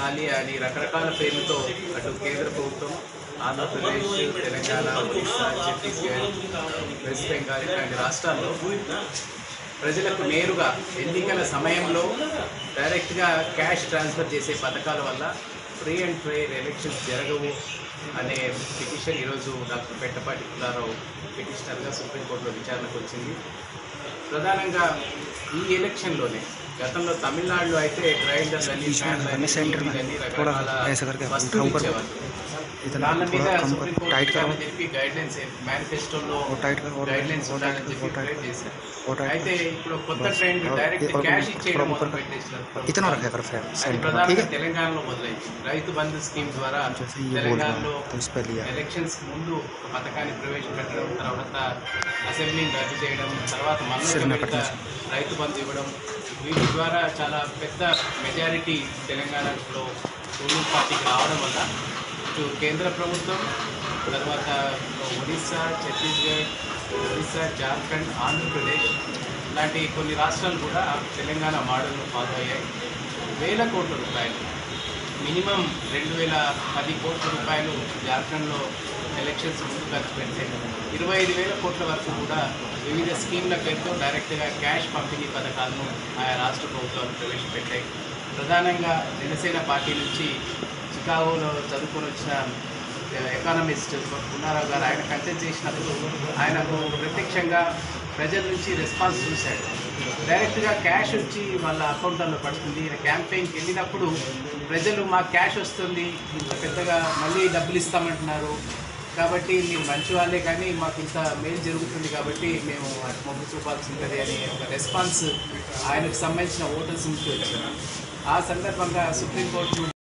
కాళీ అని రకరకాల పేర్లతో అటు కేంద్ర ప్రభుత్వం ఆంధ్రప్రదేశ్ తెలంగాణ ఒడిశా ఛత్తీస్గఢ్ వెస్ట్ బెంగాల్ ఇలాంటి రాష్ట్రాల్లో ప్రజలకు నేరుగా ఎన్నికల సమయంలో డైరెక్ట్గా క్యాష్ ట్రాన్స్ఫర్ చేసే పథకాల వల్ల ఫ్రీ అండ్ ఫెయిర్ ఎలక్షన్స్ జరగవు అనే పిటిషన్ ఈరోజు డాక్టర్ పెట్టపాటి పుల్లారావు పిటిషనర్గా సుప్రీంకోర్టులో విచారణకు వచ్చింది ప్రధానంగా ఈ ఎలక్షన్లోనే గతంలో తమిళనాడులో అయితే గ్రైండర్లని ఫ్యాన్లని, టీవీలని రకరకాల ऐसा करके अपन వస్తువులు खाऊ कर ఇచ్చేవాళ్ళు. इतना దాని మీద थोड़ा कम कर సుప్రీంకోర్టు टाइट करो విచారణ జరిపి గైడ్లైన్స్ మేనిఫెస్టోలో और टाइट कर और గైడ్లైన్స్ और ఉండాలని टाइट చెప్పి और टाइट ప్రిపేర్ చేశారు और टाइट అయితే ఇప్పుడు కొత్త बस, ట్రెండ్ और డైరెక్ట్ ये- और క్యాష్ थोड़ा ఇచ్చేయడం ऊपर మొదలు कर పెట్టేసినారు इतना रखा कर फ्रेम అది सेंटर में ठीक ప్రధానంగా है తెలంగాణలో మొదలైంది రైతు బంధు స్కీమ్ ద్వారా जैसे ये बोल रहा తెలంగాణలో हूँ तो इस पर लिया ఎలక్షన్స్ ముందు ఒక పథకాన్ని ప్రవేశపెట్టడం తర్వాత అసెంబ్లీని రద్దు చేయడం తర్వాత సరే, మన్నో నాకు విడత రైతు బంధు ఇవ్వడం వీటి ద్వారా చాలా పెద్ద మెజారిటీ తెలంగాణలో రూలింగ్ పార్టీకి రావడం వల్ల ఇటు కేంద్ర ప్రభుత్వం తర్వాత ఒడిస్సా ఛత్తీస్గఢ్ ఒడిస్సా జార్ఖండ్ ఆంధ్రప్రదేశ్ లాంటి కొన్ని రాష్ట్రాలు కూడా తెలంగాణ మోడల్ను ఫాలో అయ్యాయి వేల కోట్ల రూపాయలు మినిమం రెండు వేల పది కోట్ల రూపాయలు జార్ఖండ్లో ఎలక్షన్స్ ముందు ఖర్చు పెడితే ఇరవై ఐదు వేల కోట్ల వరకు కూడా వివిధ స్కీమ్ల పేరుతో డైరెక్ట్గా క్యాష్ పంపిణీ పథకాలను ఆయా రాష్ట్ర ప్రభుత్వాలు ప్రవేశపెట్టాయి ప్రధానంగా జనసేన పార్టీ నుంచి చికాగోలో చదువుకొని వచ్చిన ఎకానమిస్ట్ పున్నారావు గారు ఆయన కంటెస్ట్ చేసినప్పుడు ఆయనకు ప్రత్యక్షంగా ప్రజల నుంచి రెస్పాన్స్ చూశాడు డైరెక్ట్గా క్యాష్ వచ్చి వాళ్ళ అకౌంట్లలో పడుతుంది ఈయన క్యాంపెయిన్కి వెళ్ళినప్పుడు ప్రజలు మాకు క్యాష్ వస్తుంది ఇంత పెద్దగా మళ్ళీ డబ్బులు ఇస్తామంటున్నారు కాబట్టి మీరు మంచి వాళ్ళే కానీ మాకు ఇంత మేలు జరుగుతుంది కాబట్టి మేము అటు మొగ్గు చూపాల్సి ఉంటుంది అని ఒక రెస్పాన్స్ ఆయనకు సంబంధించిన ఓటర్స్ నుంచి వచ్చింది ఆ సందర్భంగా సుప్రీంకోర్టు